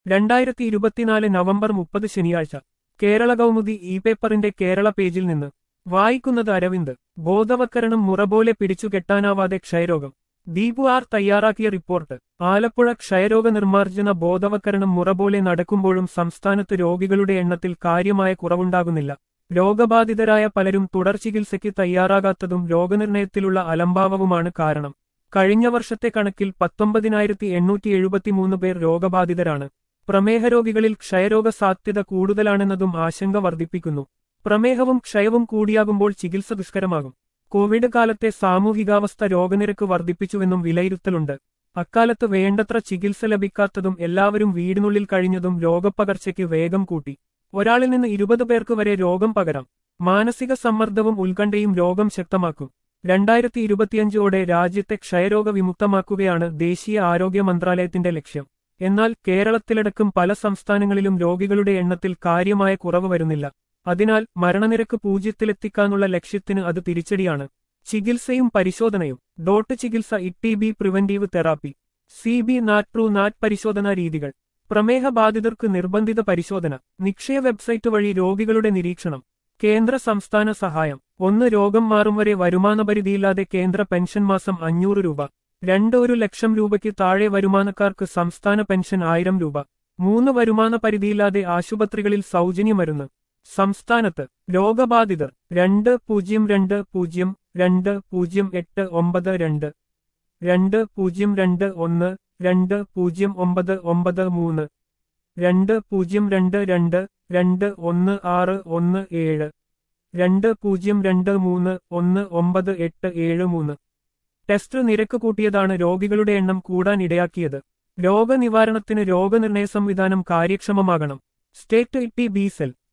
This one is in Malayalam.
രണ്ടായിരത്തി ഇരുപത്തിനാല് നവംബർ മുപ്പത് ശനിയാഴ്ച കേരള കൗമുദി ഇ പേപ്പറിന്റെ കേരള പേജിൽ നിന്ന് വായിക്കുന്നത് അരവിന്ദ് ബോധവൽക്കരണം മുറപോലെ പിടിച്ചുകെട്ടാനാവാതെ ക്ഷയരോഗം ദീപു ആർ തയ്യാറാക്കിയ റിപ്പോർട്ട് ആലപ്പുഴ ക്ഷയരോഗ നിർമ്മാർജ്ജന ബോധവൽക്കരണം മുറപോലെ നടക്കുമ്പോഴും സംസ്ഥാനത്ത് രോഗികളുടെ എണ്ണത്തിൽ കാര്യമായ കുറവുണ്ടാകുന്നില്ല രോഗബാധിതരായ പലരും തുടർ ചികിത്സയ്ക്ക് തയ്യാറാകാത്തതും രോഗനിർണയത്തിലുള്ള അലംഭാവവുമാണ് കാരണം കഴിഞ്ഞ വർഷത്തെ കണക്കിൽ പത്തൊമ്പതിനായിരത്തി എണ്ണൂറ്റി എഴുപത്തിമൂന്ന് പേർ രോഗബാധിതരാണ് പ്രമേഹ രോഗികളിൽ ക്ഷയരോഗ സാധ്യത കൂടുതലാണെന്നതും ആശങ്ക വർദ്ധിപ്പിക്കുന്നു പ്രമേഹവും ക്ഷയവും കൂടിയാകുമ്പോൾ ചികിത്സ ദുഷ്കരമാകും കോവിഡ് കാലത്തെ സാമൂഹികാവസ്ഥ രോഗനിരക്ക് വർദ്ധിപ്പിച്ചുവെന്നും വിലയിരുത്തലുണ്ട് അക്കാലത്ത് വേണ്ടത്ര ചികിത്സ ലഭിക്കാത്തതും എല്ലാവരും വീടിനുള്ളിൽ കഴിഞ്ഞതും രോഗപ്പകർച്ചയ്ക്ക് വേഗം കൂട്ടി ഒരാളിൽ നിന്ന് ഇരുപത് പേർക്ക് വരെ രോഗം പകരാം മാനസിക സമ്മർദ്ദവും ഉത്കണ്ഠയും രോഗം ശക്തമാക്കും രണ്ടായിരത്തി ഇരുപത്തിയഞ്ചോടെ രാജ്യത്തെ ക്ഷയരോഗ വിമുക്തമാക്കുകയാണ് ദേശീയ ആരോഗ്യ മന്ത്രാലയത്തിന്റെ ലക്ഷ്യം എന്നാൽ കേരളത്തിലടക്കം പല സംസ്ഥാനങ്ങളിലും രോഗികളുടെ എണ്ണത്തിൽ കാര്യമായ കുറവ് വരുന്നില്ല അതിനാൽ മരണനിരക്ക് പൂജ്യത്തിലെത്തിക്കാനുള്ള ലക്ഷ്യത്തിന് അത് തിരിച്ചടിയാണ് ചികിത്സയും പരിശോധനയും ഡോട്ട് ചികിത്സ E B preventive therapy C B NAAT true NAAT പരിശോധനാ രീതികൾ പ്രമേഹ ബാധിതർക്ക് നിർബന്ധിത പരിശോധന നിക്ഷയ വെബ്സൈറ്റ് വഴി രോഗികളുടെ നിരീക്ഷണം കേന്ദ്ര സംസ്ഥാന സഹായം ഒന്ന് രോഗം മാറും വരെ വരുമാന പരിധിയില്ലാതെ കേന്ദ്ര പെൻഷൻ മാസം അഞ്ഞൂറ് രൂപ രണ്ട് ഒരു ലക്ഷം രൂപയ്ക്ക് താഴെ വരുമാനക്കാർക്ക് സംസ്ഥാന പെൻഷൻ ആയിരം രൂപ മൂന്ന് വരുമാന പരിധിയില്ലാതെ ആശുപത്രികളിൽ സൗജന്യ മരുന്ന് സംസ്ഥാനത്ത് രോഗബാധിതർ രണ്ട് പൂജ്യം രണ്ട് പൂജ്യം രണ്ട് പൂജ്യം എട്ട് ഒമ്പത് രണ്ട് രണ്ട് പൂജ്യം രണ്ട് ഒന്ന് രണ്ട് പൂജ്യം ഒമ്പത് ഒമ്പത് മൂന്ന് രണ്ട് പൂജ്യം രണ്ട് രണ്ട് രണ്ട് ഒന്ന് ആറ് ഒന്ന് ഏഴ് രണ്ട് പൂജ്യം രണ്ട് മൂന്ന് ഒന്ന് ഒമ്പത് എട്ട് ഏഴ് മൂന്ന് ടെസ്റ്റ് നിരക്ക് കൂട്ടിയതാണ് രോഗികളുടെ എണ്ണം കൂടാൻ ഇടയാക്കിയത് രോഗനിവാരണത്തിന് രോഗനിർണയ സംവിധാനം കാര്യക്ഷമമാകണം state E T B cell